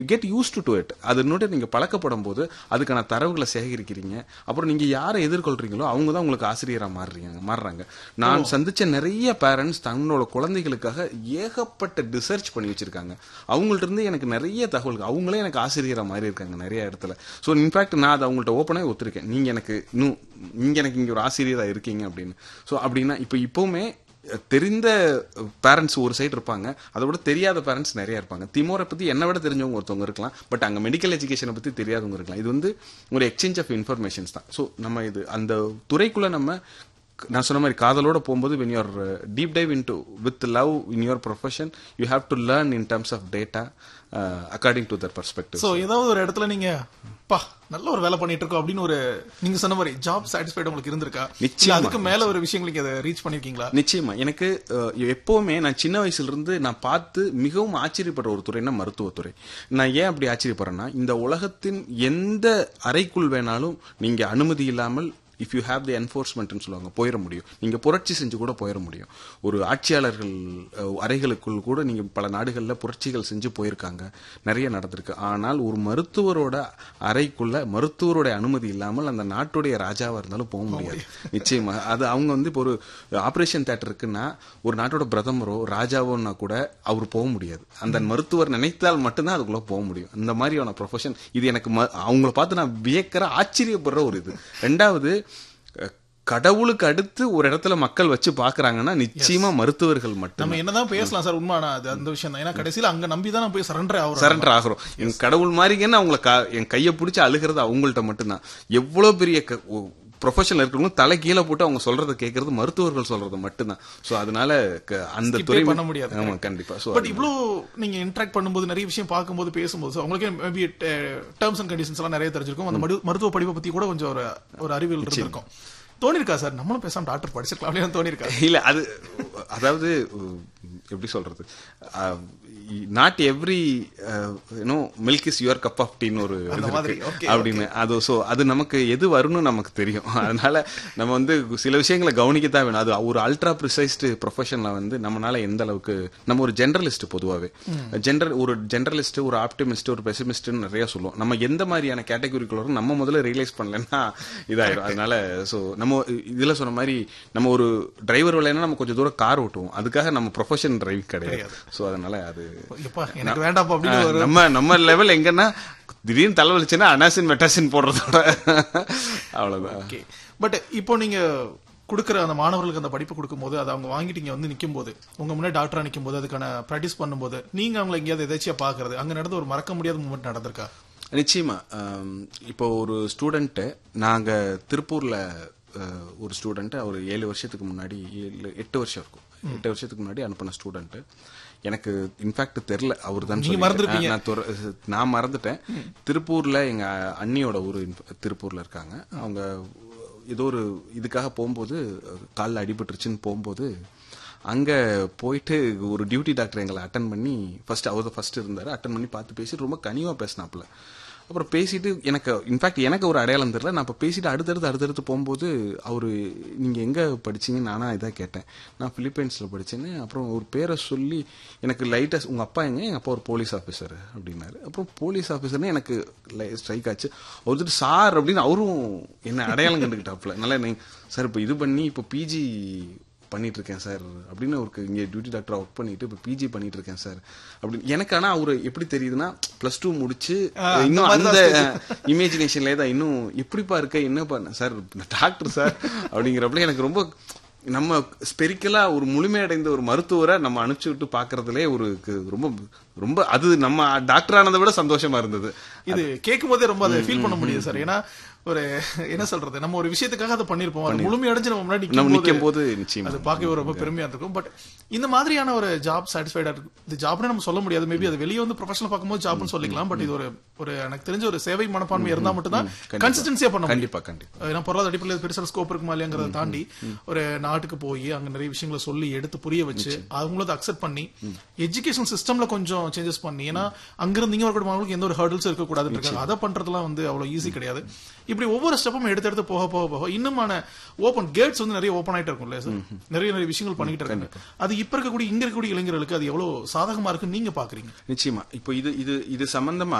Get used to it அதனோட நீங்க பழக்கப்படும் போது அதுக்கான தரவுகளை சேகரிக்கிறீங்க அப்புறம் நீங்க யாரை எதிர்கொள்றீங்களோ அவங்க தான் உங்களுக்கு ஆசிரியரா மாறுறீங்க மாறுறாங்க நான் சந்திச்ச நிறைய பேரண்ட்ஸ் தங்களோட குழந்தைகளுக்காக ஏகப்பட்ட ரிசர்ச் பண்ணி வச்சிருக்காங்க அவங்கள்ட்ட இருந்து எனக்கு நிறைய தகவல்கள் அவங்களே எனக்கு ஆசிரியரா மாறி இருக்காங்க நிறைய இடத்துல ஸோ இன்ஃபேக்ட் நான் அதை அவங்கள்ட்ட ஓப்பனாக ஒத்துருக்கேன் நீங்க எனக்கு இன்னும் நீங்க எனக்கு இங்க ஒரு ஆசிரியரா இருக்கீங்க அப்படின்னு ஸோ அப்படின்னா இப்போ இப்பவுமே தெரிந்த பேரண்ட்ஸ் ஒரு சைடு இருப்பாங்க அதை விட தெரியாத பேரண்ட்ஸ் நிறைய இருப்பாங்க திமோரை பத்தி என்னை விட தெரிஞ்சவங்க ஒருத்தவங்க இருக்கலாம் பட் அங்க மெடிக்கல் எஜுகேஷனை பத்தி தெரியாதவங்க இருக்கலாம் இது வந்து ஒரு எக்ஸ்சேஞ்ச் ஆஃப் இன்ஃபர்மேஷன்ஸ் தான் ஸோ நம்ம இது அந்த துறைக்குள்ள நம்ம நான் சொன்ன மாதிரி காதலோட போகும்போது when you're deep dive into with love in your profession you have to learn in terms of data according to their perspective so ஏதாவது ஒரு இடத்துல நீங்க பா நல்ல ஒரு வேலை பண்ணிட்டு இருக்கோம் அப்படின்னு ஒரு நீங்க சொன்ன மாதிரி ஜாப் சாட்டிஸ்ஃபைடு உங்களுக்கு இருந்திருக்கா இல்ல நிச்சயமா. அதுக்கு மேல ஒரு விஷயங்கள் நீங்க அதை ரீச் பண்ணிருக்கீங்களா நிச்சயமா எனக்கு அஹ், எப்பவுமே நான் சின்ன வயசுல இருந்து நான் பார்த்து மிகவும் ஆச்சரியப்படுற ஒரு துறைனா மருத்துவத்துறை நான் ஏன் அப்படி ஆச்சரியப்படுறேன்னா இந்த உலகத்தின் எந்த அறைக்குள் வேணாலும் நீங்க அனுமதி இல்லாமல் இஃப் யூ ஹேவ் தி என்ஃபோர்ஸ்மெண்ட்னு சொல்லுவாங்க போயிட முடியும் நீங்க புரட்சி செஞ்சு கூட போயிட முடியும் ஒரு ஆட்சியாளர்கள் அஹ், அறைகளுக்குள் கூட நீங்க பல நாடுகள்ல புரட்சிகள் செஞ்சு போயிருக்காங்க நிறைய நடந்திருக்கு ஆனால் ஒரு மருத்துவரோட அறைக்குள்ள மருத்துவரோட அனுமதி இல்லாமல் அந்த நாட்டுடைய ராஜாவா இருந்தாலும் போக முடியாது நிச்சயமா அது அவங்க வந்து இப்போ ஒரு ஆபரேஷன் தேட்டர் இருக்குன்னா ஒரு நாட்டோட பிரதமரோ ராஜாவோன்னா கூட அவர் போக முடியாது அந்த மருத்துவர் நினைத்தால் மட்டும்தான் அதுக்குள்ள போக முடியும் அந்த மாதிரியான ப்ரொஃபஷன் இது எனக்கு ம- அவங்கள பார்த்து நான் வியக்கிற ஆச்சரியப்படுற ஒரு இது ரெண்டாவது அஹ், கடவுளுக்கு அடுத்து ஒரு இடத்துல மக்கள் வச்சு பாக்குறாங்கன்னா நிச்சயமா மருத்துவர்கள் மட்டும் நம்ம என்னதான் பேசலாம் சார் உண்மை ஆனா அது அந்த விஷயம் தான் ஏன்னா கடைசியில அங்க நம்பி தான் நான் போய் சரண்டர் ஆகுறோம் சரண்டர் ஆகிறோம் என் கடவுள் மாதிரிங்கன்னு அவங்கள க- என் கையை பிடிச்சி அழுகிறது அவங்கள்ட்ட மட்டும்தான் எவ்வளவு பெரிய ப்ரொஃபஷனல் இருக்கிறவங்க தலை கீழே போட்டு அவங்க சொல்றதை கேட்கறது மருத்துவர்கள் சொல்றது மட்டும்தான் சோ அதனால க- அந்த Skip-ஏ துறை பண்ண முடியாது. ஆமா கண்டிப்பா சோ பட் இவ்ளோ நீங்க இன்டராக்ட் பண்ணும்போது நிறைய விஷயம் பார்க்கும்போது பேசும்போது so உங்களுக்கே மேபி டேர்ம்ஸ் அண்ட் கண்டிஷன்ஸ் எல்லாம் நிறைய தெரிஞ்சிருக்கும் அந்த மரு- மருத்துவ படிப்பை பத்தி கூட கொஞ்சம் ஒரு ஒரு அறிவியல் இருந்திருக்கும் தோணிருக்கா சார் நம்மளும் பேசாம டாக்டர் படிச்சிருக்கலாம் அப்படின்னு தோணிருக்கா இல்ல அது அதாவது உ, எப்படி சொல்றது not every you know milk is your cup of டீன்னு ஒரு இது மாதிரி, இருக்கு. okay, அப்படின்னு அது சோ அது நமக்கு எது வரும்னு நமக்கு தெரியும் அதனால நம்ம வந்து சில விஷயங்களை கவனிக்கத்தான் வேணும் அது ஒரு அல்ட்ரா ப்ரிசைஸ்டு ப்ரொஃபஷன்ல வந்து நம்மனால எந்த அளவுக்கு நம்ம ஒரு ஜெனரலிஸ்ட் பொதுவாகவே ஜென்ரல் ஒரு ஜெனரலிஸ்ட் ஒரு ஆப்டிமிஸ்ட் ஒரு பெசிமிஸ்ட்னு நிறைய சொல்லுவோம் நம்ம எந்த மாதிரியான கேட்டகரிக்குள்ள நம்ம முதல்ல ரியலைஸ் பண்ணலன்னா இதாயிடும் அதனால சோ நம்ம இதுல சொன்ன மாதிரி நம்ம ஒரு டிரைவர் விளையானா நம்ம கொஞ்சம் தூரம் கார் ஓட்டுவோம் அதுக்காக நம்ம ப்ரொஃபஷன் டிரைவ் கிடையாது சோ அதனால அது எப்பா எனக்கு வேண்டாப்பா அப்படின்னு ஒரு நம்ம நம்ம லெவல் எங்கன்னா திடீர்னு தலைவலிச்சுன்னா அனாசின் மெட்டாசின் போடுறதோட அவ்வளவுதான் ஓகே பட் இப்போ நீங்க கொடுக்குற அந்த மாணவர்களுக்கு அந்த படிப்பு கொடுக்கும்போது அதை அவங்க வாங்கிட்டு இங்க வந்து நிக்கும் போது உங்க முன்னாடி டாக்டரா நிக்கும் போது அதுக்கான ப்ராக்டிஸ் பண்ணும்போது நீங்க அவங்களை எங்கேயாவது எதாச்சியா பாக்குறது அங்க நடந்த ஒரு மறக்க முடியாத மூமெண்ட் நடந்திருக்கா நிச்சயமா ஆம், இப்போ ஒரு ஸ்டூடெண்ட்டு நாங்க திருப்பூர்ல அஹ், ஒரு ஸ்டூடெண்ட் அவர் ஏழு வருஷத்துக்கு முன்னாடி ஏழு எட்டு வருஷம் இருக்கும் எட்டு வருஷத்துக்கு முன்னாடி அனுப்பின ஸ்டூடெண்ட் எனக்கு இன்ஃபேக்ட் தெரியல அவர் தான் நீங்க மறந்திருப்பீங்க. நான் துற- நான் மறந்துட்டேன் திருப்பூர்ல எங்க அண்ணியோட ஊர் திருப்பூர்ல இருக்காங்க அவங்க ஏதோ ஒரு இதுக்காக போகும்போது காலில் அடிபட்டுருச்சுன்னு போகும்போது அங்க போயிட்டு ஒரு டியூட்டி டாக்டர் எங்களை அட்டன் பண்ணி ஃபர்ஸ்ட் அவர் ஃபர்ஸ்ட் இருந்தாரு அட்டன் பண்ணி பார்த்து பேசிட்டு ரொம்ப கனிவா பேசினாப்புல அப்புறம் பேசிட்டு எனக்கு இன்ஃபேக்ட் எனக்கு ஒரு அடையாளம் தெரியல நான் இப்போ பேசிட்டு அடுத்தடுத்து அடுத்தடுத்து போகும்போது அவரு நீங்க எங்க படிச்சீங்க நானா இதாக கேட்டேன் நான் பிலிப்பைன்ஸ்ல படிச்சேன்னு அப்புறம் ஒரு பேரை சொல்லி எனக்கு லைட்டா உங்க அப்பா எங்க எங்க அப்பா ஒரு போலீஸ் ஆஃபீஸர் அப்படின்னாரு அப்புறம் போலீஸ் ஆஃபீஸர்னு எனக்கு ஸ்ட்ரைக் ஆச்சு அவர் வந்துட்டு சார் அப்படின்னு அவரும் என்ன அடையாளம் கண்டுக்கிட்டாப்புல நல்லா நீ சார் இப்போ இது பண்ணி இப்போ பிஜி பண்ணிட்டு இருக்கேன் சார் அப்படின்னு அவருக்கு இங்கே டியூட்டி டாக்டரா ஒர்க் பண்ணிட்டு இப்போ பிஜி பண்ணிட்டு இருக்கேன் சார் அப்படின்னு எனக்கு ஆனா அவரு எப்படி தெரியுதுன்னா பிளஸ் டூ முடிச்சு இன்னும் அந்த இமேஜினேஷன்ல தான் இன்னும் எப்படிப்பா இருக்க என்ன பண்ண சார் டாக்டர் சார் அப்படிங்கிறப்பல எனக்கு ரொம்ப நம்ம ஸ்பெரிக்கலா ஒரு முழுமையடைந்த ஒரு மருத்துவரை நம்ம அனுப்பிச்சு விட்டு பாக்குறதுலே ஒரு கு- ரொம்ப ரொம்ப அது நம்ம டாக்டர் ஆனதை விட சந்தோஷமா இருந்தது இது கேட்கும் போதே ரொம்ப அதை ஃபீல் பண்ண முடியுது சார் ஏன்னா ஒரு என்ன சொல்றது நம்ம ஒரு விஷயத்துக்காக அதை பண்ணிருப்போம் அது முழுமையடைஞ்சு நம்ம முன்னாடி நம்ம நிக்கும் நிக்கும் போது நிச்சயமா அது பார்க்கவே ரொம்ப பெருமையா இருக்கும் பட் இந்த மாதிரியான ஒரு ஜாப் சாட்டிஸ்ஃபைடா இருக்கு இந்த ஜாப்னு நம்ம சொல்ல முடியாது மேபி அது வெளியே வந்து ப்ரொஃபஷனல் பார்க்கும்போது ஜாப்னு சொல்லிக்கலாம் பட் இது ஒரு ஒரு எனக்கு தெரிஞ்ச ஒரு சேவை மனப்பான்மை இருந்தா மட்டும்தான் கன்சிஸ்டன்சியா பண்ண முடியும் கண்டிப்பா கண்டிப்பா ஏன்னா பொருளாதார அடிப்படையில் பெருசாக ஸ்கோப் இருக்குமா இல்லையாங்கிறத தாண்டி ஒரு நாட்டுக்கு போய் அங்க நிறைய விஷயங்களை சொல்லி எடுத்து புரிய வச்சு அவங்களும் அதை அக்செப்ட் பண்ணி எஜுகேஷன் சிஸ்டம்ல கொஞ்சம் சேஞ்சஸ் பண்ணி ஏன்னா அங்கிருந்து இங்க வரக்கூடிய மாணவர்களுக்கு எந்த ஒரு ஹர்டில்ஸ் இருக்கக்கூடாதுன்னு இருக்காங்க அதை பண்றதுலாம் வந்து அவ்வளவு ஈஸி கிடையாது இப்படி ஒவ்வொரு ஸ்டெப்பும் எடுத்து எடுத்து போக போக போக இன்னுமான ஓப்பன் கேட்ஸ் வந்து நிறைய ஓப்பன் ஆயிட்டு இருக்கும் இல்லையா சார் நிறைய நிறைய விஷயங்கள் பண்ணிட்டு இருக்காங்க அது இப்ப இருக்கக்கூடிய இங்க இருக்கக்கூடிய இளைஞர்களுக்கு அது எவ்வளவு சாதகமா இருக்குன்னு நீங்க பாக்குறீங்க நிச்சயமா இப்போ இது இது இது சம்பந்தமா